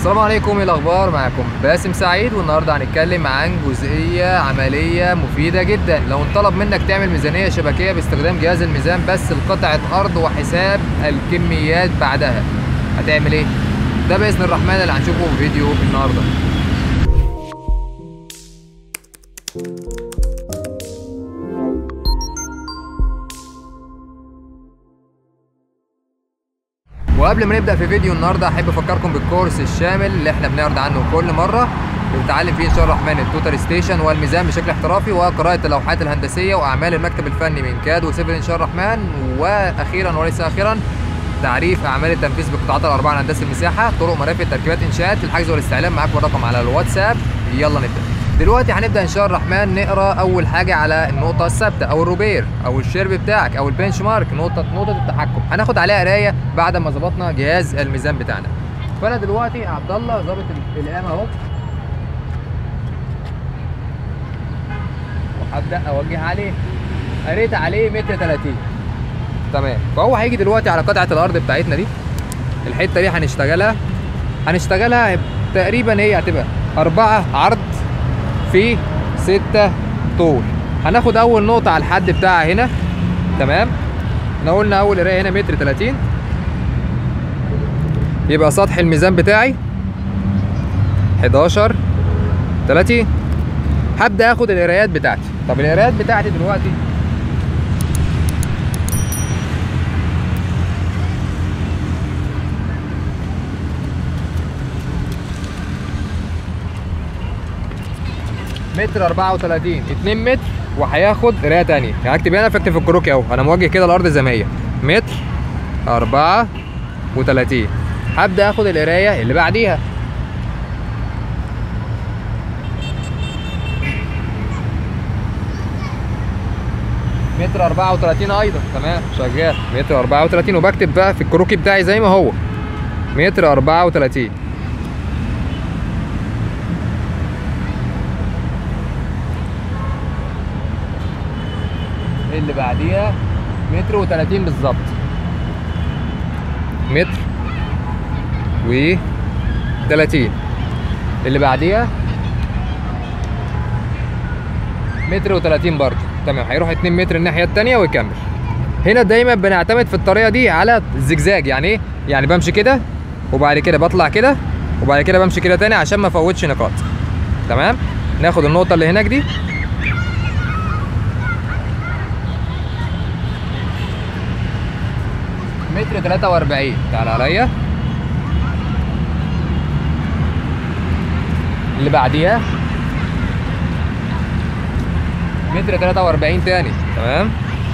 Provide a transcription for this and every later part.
السلام عليكم ايه الاخبار معاكم باسم سعيد والنهارده هنتكلم عن جزئيه عمليه مفيده جدا لو انطلب منك تعمل ميزانيه شبكيه باستخدام جهاز الميزان بس لقطعه ارض وحساب الكميات بعدها هتعمل ايه ده باذن الرحمن اللي هنشوفه في فيديو النهارده وقبل ما نبدا في فيديو النهارده احب افكركم بالكورس الشامل اللي احنا بنعرض عنه كل مره بنتعلم فيه ان شاء الله الرحمن التوتال ستيشن والميزان بشكل احترافي وقراءه اللوحات الهندسيه واعمال المكتب الفني من كاد وسيفل ان شاء الله الرحمن واخيرا وليس اخيرا تعريف اعمال التنفيذ بقطاعات الاربعه هندسه المساحه طرق مرافق تركيبات انشاءات الحجز والاستعلام معاكم الرقم على الواتساب يلا نبدا دلوقتي هنبدا ان شاء الله الرحمن نقرا اول حاجه على النقطه الثابته او الروبير او الشيرب بتاعك او البنش مارك نقطه نقطه التحكم هناخد عليها قرايه بعد ما ظبطنا جهاز الميزان بتاعنا فانا دلوقتي عبد الله ظابط القلم اهو وهبدا اوجه عليه قريت عليه متر 30 تمام فهو هيجي دلوقتي على قطعه الارض بتاعتنا دي الحته دي هنشتغلها هنشتغلها تقريبا هي هتبقى أربعة عرض في ستة طول هناخد أول نقطة على الحد بتاعها هنا تمام احنا قلنا أول قراية هنا متر 30 يبقى سطح الميزان بتاعي 11 30 هبدأ آخد القرايات بتاعتي طب القرايات بتاعتي دلوقتي متر 34 2 متر وهياخد قرايه تانية يعني هكتب هنا فاكتب في الكروكي اهو انا موجه كده الارض زي ما هي متر 34 هبدا اخد القرايه اللي بعديها متر 34 ايضا تمام شغال متر 34 وبكتب بقى في الكروكي بتاعي زي ما هو متر 34 اللي بعديها متر و30 بالظبط متر و 30 اللي بعديها متر و30 برضه تمام هيروح 2 متر الناحيه الثانيه ويكمل هنا دايما بنعتمد في الطريقه دي على الزجزاج يعني ايه يعني بمشي كده وبعد كده بطلع كده وبعد كده بمشي كده تاني عشان ما افوتش نقاط تمام ناخد النقطه اللي هناك دي متر 43 تعال عليا اللي بعديها متر 43 تاني تمام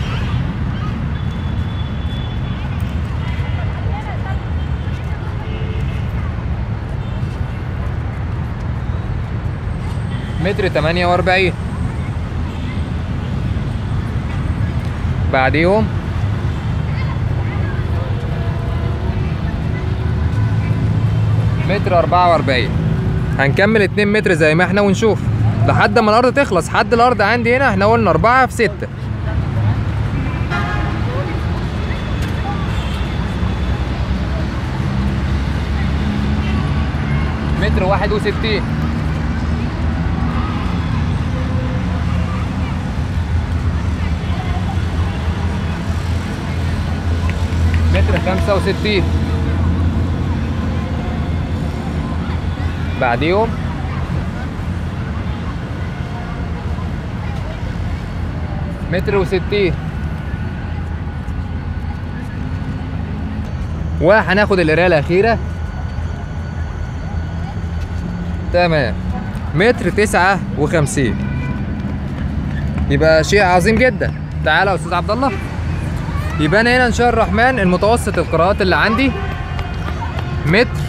متر 48 بعديهم متر 44 هنكمل 2 متر زي ما احنا ونشوف لحد ما الارض تخلص حد الارض عندي هنا احنا قلنا 4 في 6 متر 61 متر 65 بعديهم متر وستين وهناخد القرايه الاخيره تمام متر تسعة وخمسين يبقى شيء عظيم جدا تعالى يا استاذ عبد الله يبقى انا هنا ان شاء الرحمن المتوسط القراءات اللي عندي متر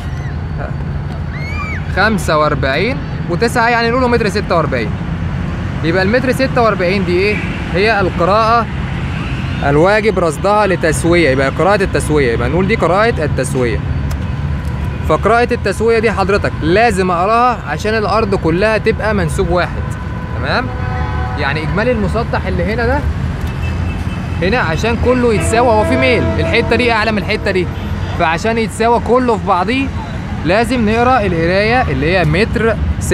خمسة وأربعين وتسعة يعني نقوله متر ستة وأربعين يبقى المتر ستة وأربعين دي إيه؟ هي القراءة الواجب رصدها لتسوية يبقى قراءة التسوية يبقى نقول دي قراءة التسوية فقراءة التسوية دي حضرتك لازم أقراها عشان الأرض كلها تبقى منسوب واحد تمام؟ يعني إجمالي المسطح اللي هنا ده هنا عشان كله يتساوى هو في ميل الحتة دي أعلى من الحتة دي فعشان يتساوى كله في بعضيه لازم نقرا القرايه اللي هي متر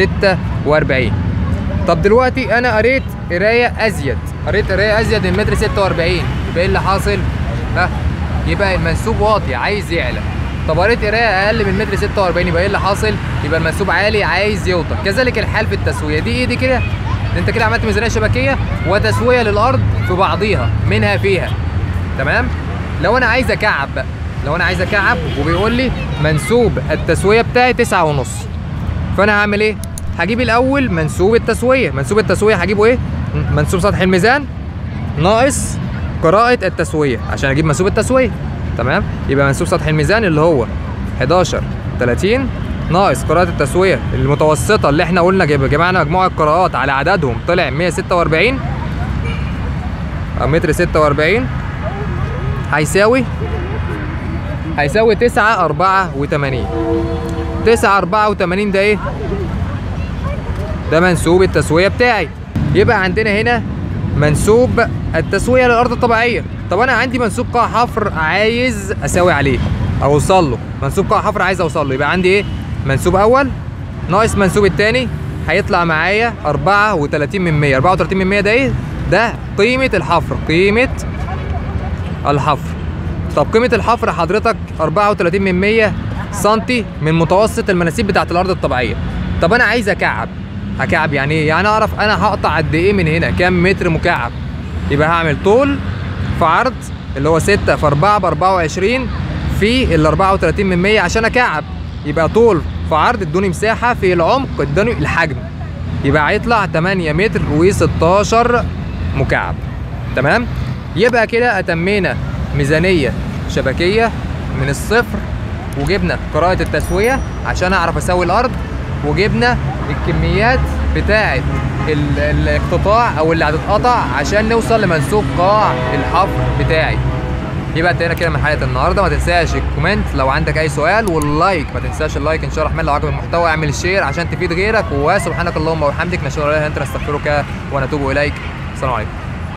46 طب دلوقتي انا قريت قرايه ازيد قريت قرايه ازيد من متر 46 يبقى ايه اللي حاصل ها يبقى المنسوب واطي عايز يعلى طب قريت قرايه اقل من متر 46 يبقى ايه اللي حاصل يبقى المنسوب عالي عايز يوطى كذلك الحال في التسويه دي ايه دي كده انت كده عملت ميزانيه شبكيه وتسويه للارض في بعضيها منها فيها تمام لو انا عايز اكعب بقى لو انا عايز اكعب وبيقول لي منسوب التسويه بتاعي تسعة ونص فانا هعمل ايه هجيب الاول منسوب التسويه منسوب التسويه هجيبه ايه منسوب سطح الميزان ناقص قراءه التسويه عشان اجيب منسوب التسويه تمام يبقى منسوب سطح الميزان اللي هو 11 30 ناقص قراءة التسوية المتوسطة اللي احنا قلنا جب- جمعنا مجموع القراءات على عددهم طلع 146 أو متر 46 هيساوي هيساوي 9 84 9 84 ده ايه؟ ده منسوب التسوية بتاعي يبقى عندنا هنا منسوب التسوية للأرض الطبيعية طب أنا عندي منسوب قاع حفر عايز أساوي عليه أوصل له منسوب قاع حفر عايز أوصل له يبقى عندي إيه منسوب أول ناقص منسوب التاني هيطلع معايا 34 من 100 34 من 100 ده إيه ده قيمة الحفر قيمة الحفر طب قيمة الحفر حضرتك 34 من 100 سنتي من متوسط المناسيب بتاعت الأرض الطبيعية طب أنا عايز أكعب هكعب يعني إيه؟ يعني أعرف أنا هقطع قد إيه من هنا كام متر مكعب يبقى هعمل طول في عرض اللي هو 6 في 4 ب 24 في ال 34 من 100 عشان أكعب يبقى طول في عرض ادوني مساحة في العمق ادوني الحجم يبقى هيطلع 8 متر و16 مكعب تمام يبقى كده اتمينا ميزانيه شبكيه من الصفر وجبنا قراءه التسويه عشان اعرف اسوي الارض وجبنا الكميات بتاعه ال- الاقتطاع او اللي هتتقطع عشان نوصل لمنسوب قاع الحفر بتاعي يبقى انتهينا كده من حلقه النهارده ما تنساش الكومنت لو عندك اي سؤال واللايك ما تنساش اللايك ان شاء الله الرحمن لو عجب المحتوى اعمل شير عشان تفيد غيرك وسبحانك اللهم وبحمدك نشهد ان لا اله الا انت نستغفرك ونتوب اليك السلام عليكم